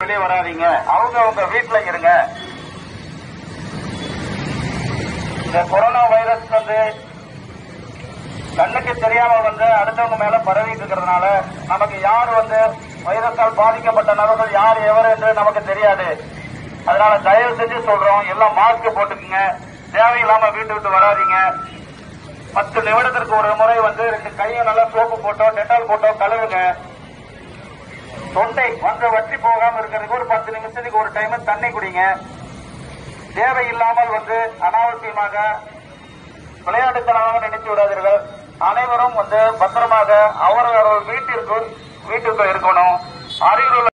வெளியே வராதீங்க அவங்க அவங்க வீட்டுல இருங்க இந்த கொரோனா வைரஸ் வந்து கண்ணுக்கு தெரியாம வந்து அடுத்தவங்க மேல பரவிட்டு இருக்கிறதுனால நமக்கு யார் வந்து வைரஸால் பாதிக்கப்பட்ட நபர்கள் யார் எவர் என்று நமக்கு தெரியாது அதனால தயவு செஞ்சு சொல்றோம் எல்லாம் மாஸ்க் போட்டுக்குங்க தேவையில்லாம வீட்டு விட்டு வராதீங்க பத்து நிமிடத்திற்கு ஒரு முறை வந்து ரெண்டு கையை நல்லா சோப்பு போட்டோ டெட்டால் போட்டோ கழுவுங்க தொண்டை வந்து வற்றி போகாம இருக்கிறதுக்கு ஒரு பத்து நிமிஷத்துக்கு ஒரு டைம் தண்ணி குடிங்க தேவையில்லாமல் வந்து அனாவசியமாக விளையாட்டுத்தனமாக நினைத்து விடாதீர்கள் அனைவரும் வந்து பத்திரமாக அவரவர் வீட்டிற்கு வீட்டுக்கு இருக்கணும் அருகில் உள்ள